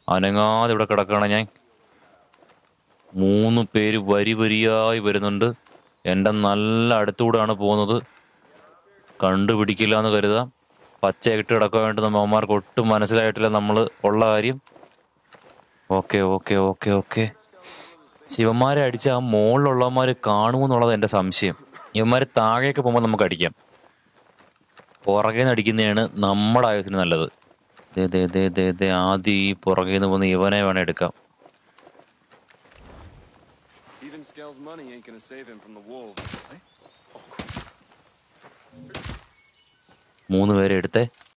അനങ്ങാതെ ഇവിടെ കിടക്കുകയാണ് ഞാൻ മൂന്ന് പേര് വരി വരിയായി വരുന്നുണ്ട് എൻ്റെ നല്ല അടുത്തുകൂടാണ് പോകുന്നത് കണ്ടുപിടിക്കില്ല എന്ന് കരുതാം പച്ചയായിട്ട് കിടക്കാൻ വേണ്ടി നമ്മമാർക്ക് ഒട്ടും മനസ്സിലായിട്ടില്ല നമ്മൾ ഉള്ള കാര്യം ഓക്കെ ഓക്കെ ഓക്കെ ഓക്കെ ശിവന്മാരെ അടിച്ച ആ മുകളിലുള്ളവന്മാർ കാണുമെന്നുള്ളത് എൻ്റെ സംശയം ഇവന്മാർ താഴേക്ക് പോകുമ്പോൾ നമുക്ക് അടിക്കാം പുറകെ നിന്ന് അടിക്കുന്നതാണ് നമ്മുടെ ആയുസിന് നല്ലത് ദേ ദേ ദേ ദേ ദേ ആദ്യം ഈ പുറകെ നിന്ന് പോകുന്ന ഇവനെ വേണം എടുക്കാം Even Scale's money ain't gonna save him from the wolves. മൂന്ന് പേരെ എടുത്തേ